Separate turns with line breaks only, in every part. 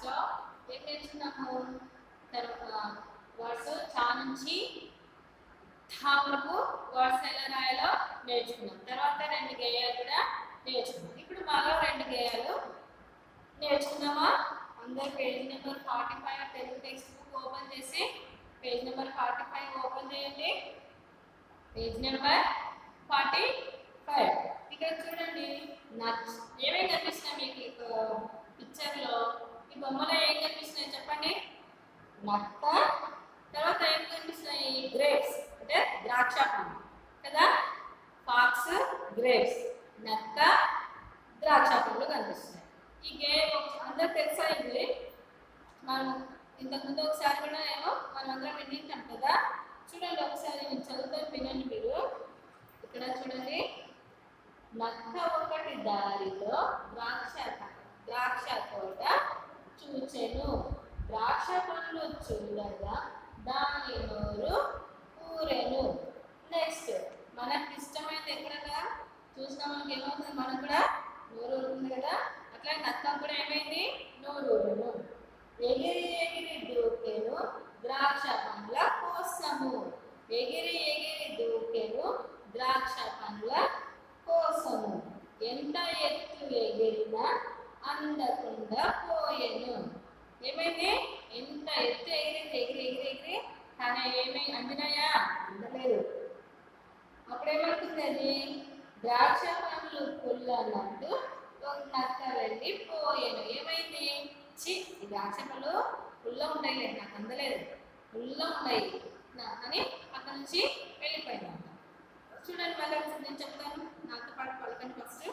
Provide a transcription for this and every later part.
క్లాస్లో ఏం నేర్చుకున్నాము తర్వాత వర్డ్స్ చా నుంచి థా వరకు వర్డ్స్ ఎలా రాయాలో నేర్చుకున్నాం తర్వాత రెండు గేయాలు కూడా నేర్చుకున్నాం ఇప్పుడు మరో రెండు గేయాలు నేర్చుకుందామా అందరు page number forty five Telugu textbook open చేసి page number forty five open చేయండి పేజ్ నెంబర్ ఫార్టీ ఫైవ్ ఇక్కడ చూడండి నచ్ ఏమేమి కనిపిస్తున్నాయి మీకు ఈ పిక్చర్లో ఈ బొమ్మలో ఏం కనిపిస్తున్నాయి చెప్పండి నక్క తర్వాత ఏం కనిపిస్తున్నాయి గ్రేప్స్ అంటే ద్రాక్ష పండు కదా ఫాక్స్ గ్రేప్స్ నక్క ద్రాక్ష పండ్లు కనిపిస్తున్నాయి ఈ గేమ్ అందరు తెలుసా ఇది మనం ఇంతకుముందు ఒకసారి కూడా ఏమో మనం అందరం వినింటాం కదా చూడండి ఒకసారి నేను చదువుతాను వినండి మీరు ఇక్కడ చూడండి నక్క ఒకటి దారిలో ద్రాక్ష ద్రాక్ష తోట చూచెను ద్రాక్ష పండ్లు చూడగా దాని నోరు ఊరెను నెక్స్ట్ మనకి ఇష్టమైనది ఎక్కడగా చూసినా మనకి ఏమవుతుంది మనకు కూడా నోరు ఊరుతుంది కదా అట్లా నక్క కూడా ఏమైంది నోరు ఊరెను ఎగిరి ఎగిరి దూకెను ద్రాక్ష పండ్ల కోసము ఎగిరి ఎగిరి దూకెను ద్రాక్ష పండ్ల కోసము ఎంత ఎత్తు ఎగిరినా అందకుండా పోయెను ఏమైంది ఎంత ఎత్తు ఎగిరింది ఎగిరి ఎగిరి ఎగిరి కానీ ఏమై అందినాయా అందలేదు అప్పుడేమవుతుంది అది ద్రాక్ష పండ్లు పుల్లన్నట్టు ఒక నక్క వెళ్ళి పోయాను ఏమైంది చి ఈ ద్రాక్ష పళ్ళు పుల్ల ఉన్నాయి నాకు అందలేదు పుల్ల ఉన్నాయి నా- అని అక్కడి నుంచి వెళ్ళిపోయింది చూడండి మళ్ళీ ఒకసారి నేను చెప్తాను నాతో పాటు పలకండి ఫస్ట్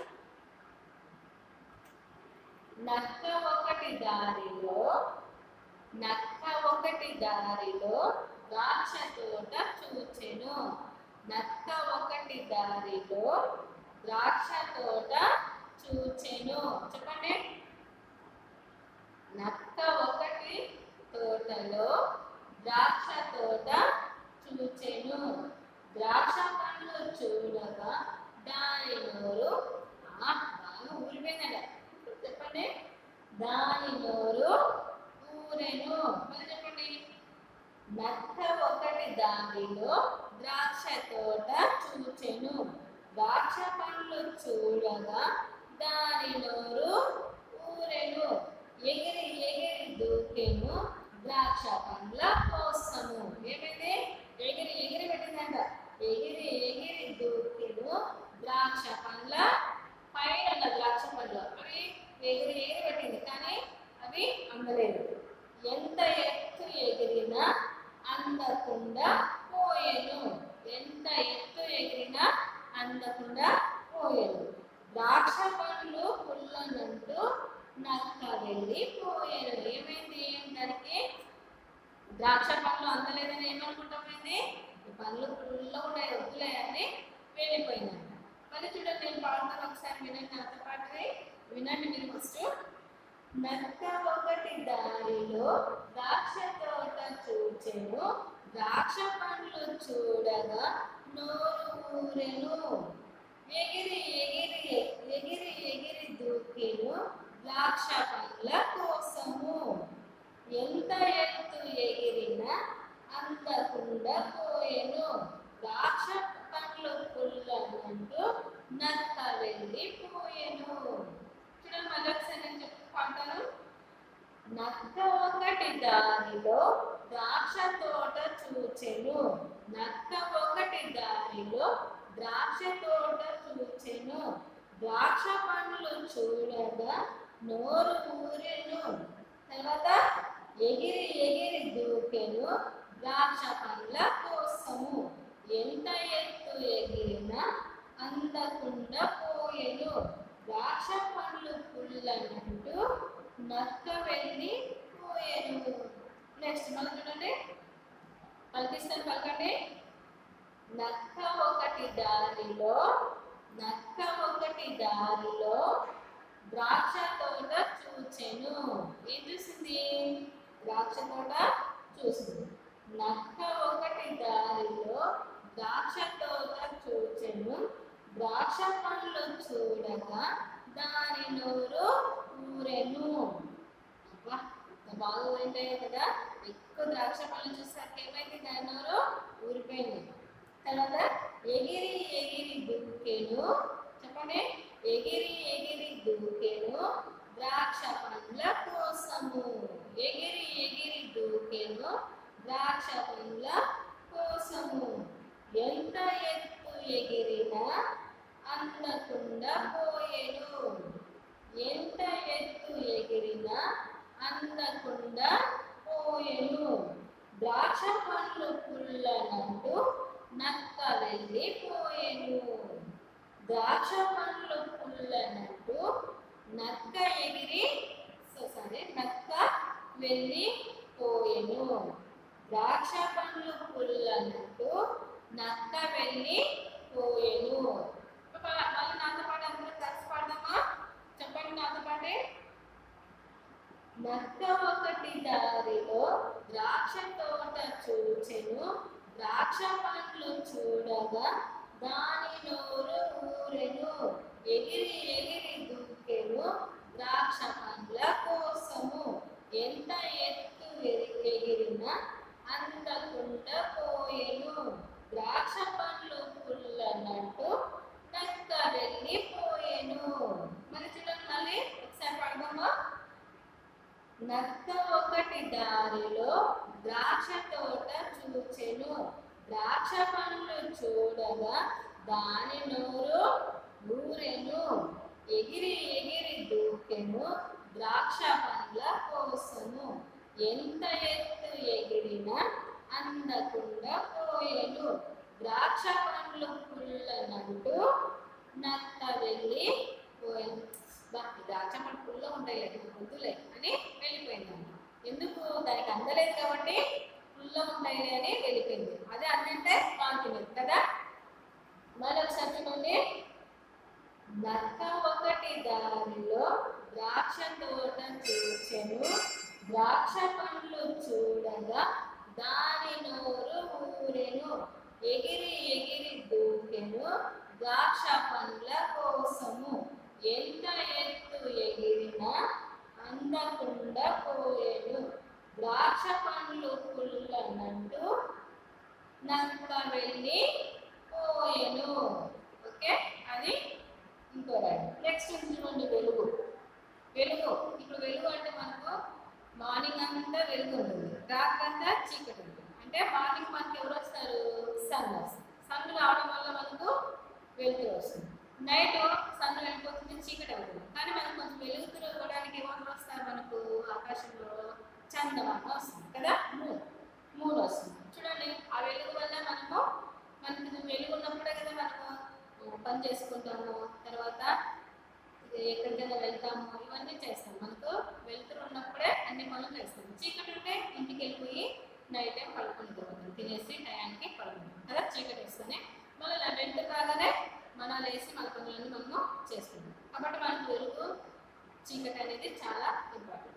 నక్క ఒకటి దారిలో నక్క ఒకటి దారిలో ద్రాక్ష తోట చూచెను నక్క ఒకటి దారిలో ద్రాక్ష తోట చూచెను చెప్పండి నక్క ఒకటి తోటలో ద్రాక్ష తోట చూచెను ద్రాక్ష పండ్లు చూడగా దాని నోరు ఆ, బాగా ఊరిపోయిందంట చెప్పండి దాని నోరు ఊరెను మరి చెప్పండి నక్క ఒకటి దానిలో ద్రాక్ష తోట చూచెను ద్రాక్ష పండ్లు చూడగా దాని నోరు ఊరెను ఎగిరి ఎగిరి దూకెను ద్రాక్ష పండ్ల కోసము ఏమైంది ఎగిరి ఎగిరి పెట్టిందంట ఎగిరి ఎగిరి దూకెను ద్రాక్ష పండ్ల పైన ఉన్న ద్రాక్ష పండ్లు అవి ఎగిరి ఎగిరి పెట్టింది కానీ అవి అందలేదు ఎంత ఎత్తు ఎగిరినా అందకుండా పోయేను ఎంత ఎత్తు ఎగిరినా అందకుండా పోయేను ద్రాక్ష పండ్లు పుల్లనంటూ నక్క వెళ్ళి పోయేను ఏమైంది దానికి ద్రాక్ష పండ్లు అందలేదని ఏమనుకుంటామైంది ఈ పండ్లు పుల్లగా ఉన్నాయి వద్దులే అని వెళ్ళిపోయిందంట మళ్ళీ చూడండి నేను పాడతాను ఒకసారి వినండి నాతో పాటు వినండి మీరు ఫస్ట్ నక్క ఒకటి దారిలో ద్రాక్ష తోట చూచెను ద్రాక్ష పండ్లు చూడగా నోరు ఊరెను ఎగిరి ఎగిరి ఎగిరి ఎగిరి దూకెను ద్రాక్ష పండ్ల కోసము ఎంత ఎత్తు ఎగిరినా అందకుండా పోయెను ద్రాక్ష పండ్లు పుల్లనంటూ నక్క వెళ్ళి పోయెను చూడండి మళ్ళీ ఒకసారి నేను చెప్పి పాడతాను నక్క ఒకటి దారిలో ద్రాక్ష తోట చూచెను నక్క ఒకటి దారిలో ద్రాక్ష తోట చూచెను ద్రాక్ష పండ్లు చూడగా నోరు ఊరెను తర్వాత ఎగిరి ఎగిరి దూకెను ద్రాక్ష పండ్ల కోసము ఎంత ఎత్తు ఎగిరినా అందకుండా పోయెను ద్రాక్ష పండ్లు పుల్లనంటూ నక్క వెళ్ళి పోయెను నెక్స్ట్ మళ్ళీ చూడండి పలికిస్తాను పలకండి నక్క ఒకటి దారిలో నక్క ఒకటి దారిలో ద్రాక్ష తోట చూచెను ఏం చూసింది ద్రాక్ష తోట చూసింది నక్క ఒకటి దారిలో ద్రాక్ష తోట చూచెను ద్రాక్ష పండ్లు చూడగా దాని నోరు ఊరెను అబ్బా బాగా ఊరింటాయి కదా ఎక్కువ ద్రాక్ష పళ్ళు చూసేసరికి ఏమైంది దాని నోరు ఊరిపోయింది తర్వాత ఎగిరి ఎగిరి దుక్కెను చెప్పండి ఎగిరి ఎగిరి దుక్కెను ద్రాక్ష పండ్ల కోసము ఎగిరి ఎగిరి దూకెను ద్రాక్ష పండ్ల కోసము ఎంత ఎత్తు ఎగిరినా అందకుండా పోయేను ఎంత ఎత్తు ఎగిరినా అందకుండా పోయేను ద్రాక్ష పండ్లు పుల్లనంటూ నక్క వెళ్ళిపోయేను ద్రాక్ష పండ్లు పుల్లనంటూ నక్క ఎగిరి సో సారీ నక్క వెళ్ళి పోయెను ద్రాక్ష పండ్లు పుల్లనంటూ నక్క వెళ్ళి పోయెను ఇప్పుడు మళ్ళీ నాతో పాటు అందరూ కలిసి పాడదామా చెప్పండి నాతో పాటే నక్క ఒకటి దారిలో ద్రాక్ష తోట చూచెను ద్రాక్ష పండ్లు చూడగా దాని నోరు ఊరెను ఎగిరి ఎగిరి దుక్కెను ద్రాక్ష పండ్ల కోసము ఎంత ఎత్తు ఎరి- ఎగిరినా అందకుండా పోయెను ద్రాక్ష పండ్లు పుల్లనట్టు నక్క వెళ్ళిపోయెను మరి చూడండి మళ్ళీ ఒకసారి పడదామా నక్క ఒకటి దారిలో ద్రాక్ష తోట చూచెను ద్రాక్ష పండ్లు చూడగా దాని నోరు ఊరెను ఎగిరి ఎగిరి దూకెను ద్రాక్ష పండ్ల కోసము ఎంత ఎత్తు ఎగిరినా అందకుండా పోయెను ద్రాక్ష పండ్లు పుల్లనంటూ నక్క వెళ్ళి పోయాను బా ఈ ద్రాక్ష పండు పుల్ల ఉంటాయి వద్దులే అని వెళ్ళిపోయింది ఎందుకు దానికి అందలేదు కాబట్టి పుల్ల ఉంటాయి అని వెళ్ళిపోయింది అదే అందంటే బాగుంటుంది కదా మళ్ళీ ఒకసారి చూడండి నక్క ఒకటి దారిలో ద్రాక్ష తోట చూచెను ద్రాక్ష పండ్లు చూడగా దాని నోరు ఊరెను ఎగిరి ఎగిరి దూకెను ద్రాక్ష పండ్ల కోసము ఎంత ఎత్తు ఎగిరినా అందకుండా పోయేను ద్రాక్ష పండ్లు పుల్లనంటూ నక్క వెళ్ళి పోయెను ఓకే అది ఇంకో నెక్స్ట్ చూడండి వెలుగు వెలుగు ఇప్పుడు వెలుగు అంటే మనకు మార్నింగ్ అంతా వెలుగు ఉంటుంది రాత్రి అంతా చీకటి ఉంటుంది అంటే మార్నింగ్ మనకి ఎవరు వస్తారు సన్ వస్తుంది సన్ రావడం వల్ల మనకు వెలుతురు వస్తుంది నైట్ సన్ వెళ్ళిపోతుంది చీకటి అవుతుంది కానీ మనకు కొంచెం వెలుగుతురు ఇవ్వడానికి ఎవరు వస్తారు మనకు ఆకాశంలో చందమామ వస్తుంది కదా మూన్ మూన్ వస్తుంది చూడండి ఆ వెలుగు వల్ల మనము మనకి వెలుగు ఉన్నప్పుడే కదా మనము ఆ, పని చేసుకుంటాము తర్వాత ఇది ఎక్కడికైనా వెళ్తాము ఇవన్నీ చేస్తాం మనకు వెలుతురు ఉన్నప్పుడే అన్ని పనులు చేస్తాం చీకటి ఉంటే ఇంటికి వెళ్ళిపోయి నైట్ టైం పడుకుని పోతాం తినేసి టయానికి పడుకుంటాం కదా చీకటి వస్తేనే మళ్ళీ ఇలా వెళ్తూ కాగానే మన లేసి మన పనులన్నీ మనము చేసుకుంటాం కాబట్టి మనకు వెలుగు చీకటి అనేది చాలా ఇంపార్టెంట్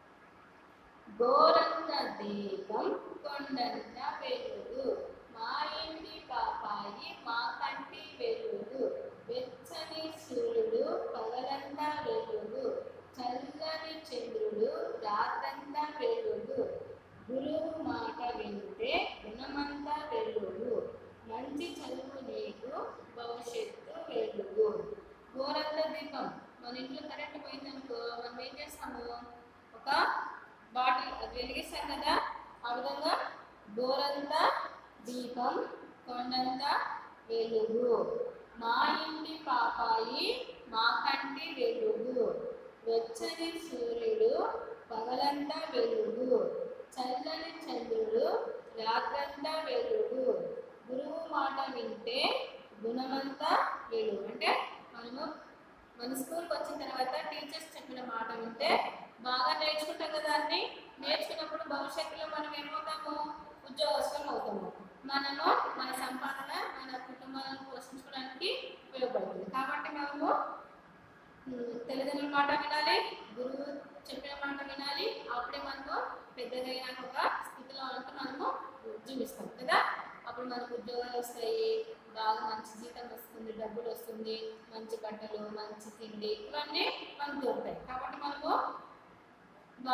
గోరంత దీపం కొండంత వెలుగు మా ఇంటి పాపాయి మా కంటి వెలుగు వెచ్చని సూర్యుడు పగలంతా వెలుగు చల్లని చంద్రుడు రాత్రంతా వెలుగు గురువు మాట వింటే గుణమంతా వెలుగు మంచి చదువు నీకు భవిష్యత్తు వెలుగు గోరంత దీపం మన ఇంట్లో కరెంట్ పోయిందనుకో మనం ఏం చేస్తాము ఒక బాటిల్ అది వెలిగిస్తాం కదా ఆ విధంగా గోరంతా దీపం కొండంత వెలుగు మా ఇంటి పాపాయి మా కంటి వెలుగు వెచ్చని సూర్యుడు పగలంతా వెలుగు చల్లని చంద్రుడు రాత్రంతా వెలుగు గురువు మాట వింటే గుణమంతా వెలుగు అంటే మనము మన స్కూల్కి వచ్చిన తర్వాత టీచర్స్ చెప్పిన మాట వింటే బాగా నేర్చుకుంటాం కదా అన్ని నేర్చుకున్నప్పుడు భవిష్యత్తులో మనం ఏమవుతాము ఉద్యోగస్తులం అవుతాము మనము మన సంపాదన మన కుటుంబాలను పోషించుకోవడానికి ఉపయోగపడుతుంది కాబట్టి మనము ఉమ్, తల్లిదండ్రుల మాట వినాలి గురువు చెప్పిన మాట వినాలి అప్పుడే మనము పెద్దగా ఒక స్థితిలో అంటూ మనము జీవిస్తాం కదా అప్పుడు మనకు ఉద్యోగాలు వస్తాయి బాగా మంచి జీతం వస్తుంది డబ్బులు వస్తుంది మంచి బట్టలు మంచి తిండి ఇవన్నీ మనకు దొరుకుతాయి కాబట్టి మనము బాగా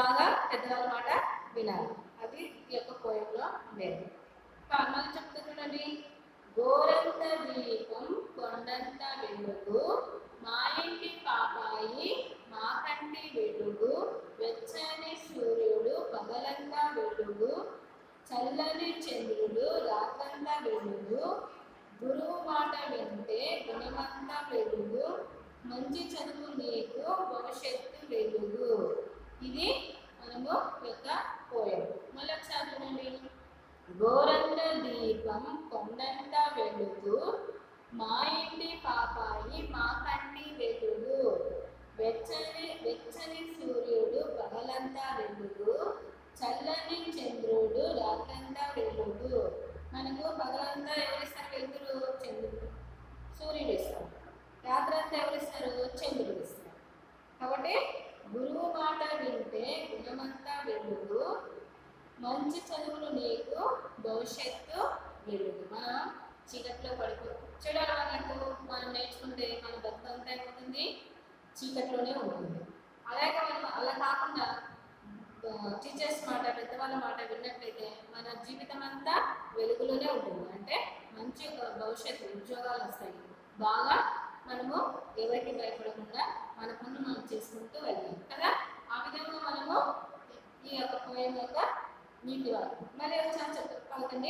పెద్దవాళ్ళ మాట వినాలి అది ఈ యొక్క పోయంలో లేదు మళ్ళీ చెప్తా చూడండి గోరంత దీపం కొండంత వెలుగు మా ఇంటి పాపాయి మా కంటి వెలుగు వెచ్చని సూర్యుడు పగలంతా వెలుగు చల్లని చంద్రుడు రాత్రంతా వెలుగు గురువు మాట వింటే గుణమంతా వెలుగు మంచి చదువు నీకు భవిష్యత్తు వెలుగు ఇది మనము యొక్క పోయం మళ్ళీ ఒకసారి చూడండి గోరంత దీపం కొండంత వెలుగు మా ఇంటి పాపాయి మా కంటి వెలుగు వెచ్చని వెచ్చని సూర్యుడు పగలంతా వెలుగు చల్లని చంద్రుడు రాత్రంతా వెలుగు మనకు పగలంతా ఎవరిస్తారు వెలుగురు చంద్రుడు సూర్యుడు ఇస్తారు రాత్రంతా ఎవరిస్తారు చంద్రుడు ఇస్తారు కాబట్టి గురువు మాట వింటే గుణమంతా వెలుగు మంచి చదువులు నీకు భవిష్యత్తు వెలుగు మనం చీకట్లో పడిపో చెడు అలవాట్లకు మనం నేర్చుకుంటే మన బతుకంతా అయిపోతుంది చీకట్లోనే ఉంటుంది అలాగే మనం అలా కాకుండా టీచర్స్ మాట పెద్దవాళ్ళ మాట విన్నట్లయితే మన జీవితం అంతా వెలుగులోనే ఉంటుంది అంటే మంచి ఒక భవిష్యత్తు ఉద్యోగాలు వస్తాయి బాగా మనము ఎవరికి భయపడకుండా మన పనులు మనం చేసుకుంటూ వెళ్ళాలి కదా ఆ విధంగా మనము ఈ యొక్క పోయం యొక్క నీటి వారు మరి వచ్చాను చెప్ప పలకండి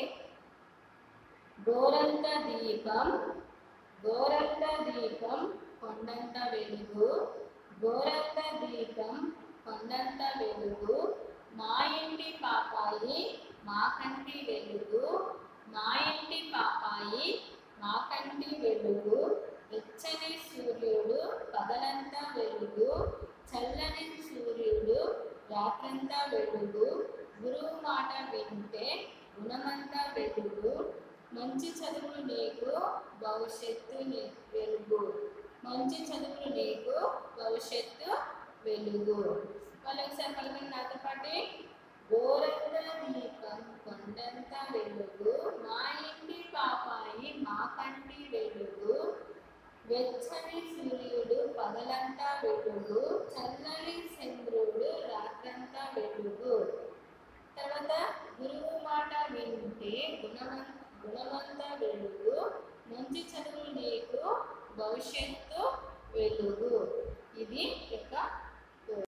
గోరంత దీపం గోరంత దీపం కొండంత వెలుగు గోరంత దీపం కొండంత వెలుగు మా ఇంటి పాపాయి మా కంటి వెలుగు మా ఇంటి పాపాయి మా కంటి వెలుగు వెచ్చని సూర్యుడు పగలంతా వెలుగు చల్లని సూర్యుడు రాత్రంతా వెలుగు గురువు మాట వింటే గుణమంతా వెలుగు మంచి చదువులు నీకు భవిష్యత్తు నీ- వెలుగు మంచి చదువులు నీకు భవిష్యత్తు వెలుగు వాళ్ళు ఒకసారి పలకండి నాతో పాటే గోరంత దీపం కొండంత వెలుగు మా ఇంటి పాపాయి మా కంటి వెలుగు వెచ్చని సూర్యుడు పగలంతా వెలుగు చల్లని చంద్రుడు రాత్రంతా వెలుగు తర్వాత గురువు మాట వింటే గుణవం గుణవంత వెలుగు మంచి చదువులు నీకు భవిష్యత్తు వెలుగు ఇది యొక్క